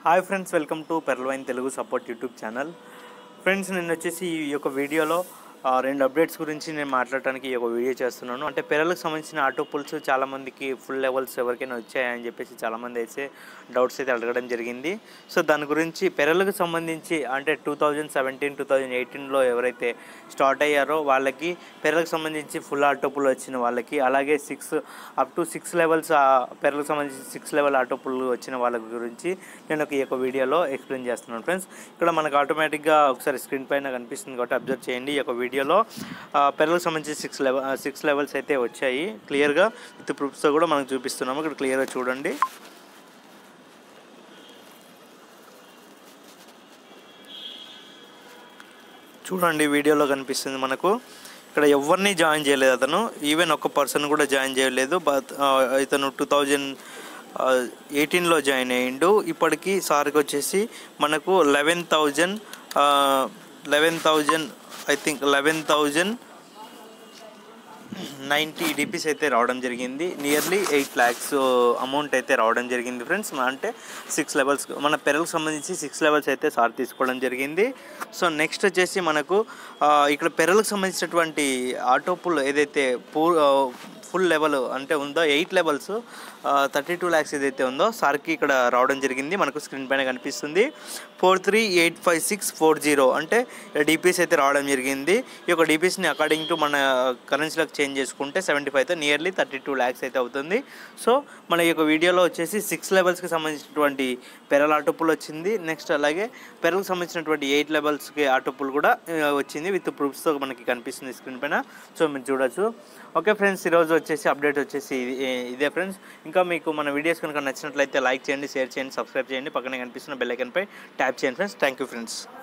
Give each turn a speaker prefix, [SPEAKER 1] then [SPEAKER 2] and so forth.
[SPEAKER 1] hi friends welcome to పెర్లవైన్ Telugu support YouTube channel friends నేను వచ్చేసి ఈ యొక్క వీడియోలో ఆ, రెండు అప్డేట్స్ గురించి నేను మాట్లాడటానికి ఈ యొక్క వీడియో చేస్తున్నాను అంటే పిల్లలకు సంబంధించిన ఆటో పుల్స్ చాలామందికి ఫుల్ లెవెల్స్ ఎవరికైనా వచ్చాయని చెప్పేసి చాలామంది అయితే డౌట్స్ అయితే అడగడం జరిగింది సో దాని గురించి పెరలకు సంబంధించి అంటే two thousand seventeen two thousand ఎయిటీన్లో ఎవరైతే స్టార్ట్ అయ్యారో వాళ్ళకి పెరలకు సంబంధించి ఫుల్ ఆటో పుల్ వచ్చిన వాళ్ళకి అలాగే six up to six levels పెరలకు సంబంధించి సిక్స్ లెవెల్ ఆటో పుల్ వచ్చిన వాళ్ళ గురించి నేను ఒక ఈ యొక్క వీడియోలో ఎక్స్ప్లెయిన్ చేస్తున్నాను ఫ్రెండ్స్ ఇక్కడ మనకు ఆటోమేటిక్గా ఒకసారి స్క్రీన్ పైన కనిపిస్తుంది కాబట్టి అబ్జర్వ్ చేయండి ఈ యొక్క వీడియోలో పెరలకు సంబంధించి సిక్స్ లెవెల్ సిక్స్ లెవెల్స్ అయితే వచ్చాయి క్లియర్గా విత్ ప్రూఫ్స్తో కూడా మనకు చూపిస్తున్నాము ఇక్కడ క్లియర్గా చూడండి చూడండి వీడియోలో కనిపిస్తుంది మనకు ఇక్కడ ఎవరిని జాయిన్ చేయలేదు అతను ఈవెన్ ఒక్క పర్సన్ కూడా జాయిన్ చేయలేదు బట్ ఆ, ఇతను టూ థౌజండ్ ఎయిటీన్లో జాయిన్ అయ్యిండు ఇప్పటికి సార్కి వచ్చేసి మనకు eleven thousand eleven thousand I think eleven thousand ninety DPs అయితే రావడం జరిగింది నియర్లీ ఎయిట్ ల్యాక్స్ అమౌంట్ అయితే రావడం జరిగింది ఫ్రెండ్స్ అంటే సిక్స్ లెవెల్స్ మన పెరలకు సంబంధించి సిక్స్ లెవెల్స్ అయితే సార్ తీసుకోవడం జరిగింది సో నెక్స్ట్ వచ్చేసి మనకు ఆ, ఇక్కడ పెరలకు సంబంధించినటువంటి ఆటో పుల్ ఏదైతే పూ ఫుల్ లెవెల్ అంటే ఉందో eight levels thirty two lakhs ఏదైతే ఉందో సార్కి ఇక్కడ రావడం జరిగింది మనకు స్క్రీన్ పైన కనిపిస్తుంది four three eight five six four zero అంటే డిపిఎస్ అయితే రావడం జరిగింది ఈ యొక్క డిపిఎస్ని అకార్డింగ్ టు మన కరెన్సీలకు చేంజ్ చేసుకుంటే సెవెంటీ ఫైవ్తో నియర్లీ థర్టీ టూ ల్యాక్స్ అయితే అవుతుంది సో మన ఈ యొక్క వీడియోలో వచ్చేసి సిక్స్ లెవెల్స్కి సంబంధించినటువంటి పెరల్ ఆటోపుల్ వచ్చింది నెక్స్ట్ అలాగే పెరల్కి సంబంధించినటువంటి ఎయిట్ లెవెల్స్కి ఆటోపుల్ కూడా ఆ, వచ్చింది విత్ ప్రూఫ్స్తో మనకి కనిపిస్తుంది స్క్రీన్ పైన సో మీరు చూడొచ్చు ఓకే ఫ్రెండ్స్ ఈరోజు వచ్చేసి అప్డేట్ వచ్చేసి ఇది- ఇదే ఫ్రెండ్స్ ఇంకా మీకు మన వీడియోస్ కనుక నచ్చినట్లయితే లైక్ చేయండి షేర్ చేయండి సబ్స్క్రైబ్ చేయండి పక్కనే కనిపిస్తున్న బెల్ ఐకన్పై ట్యాప్ చేయండి ఫ్రెండ్స్ థ్యాంక్ యూ ఫ్రెండ్స్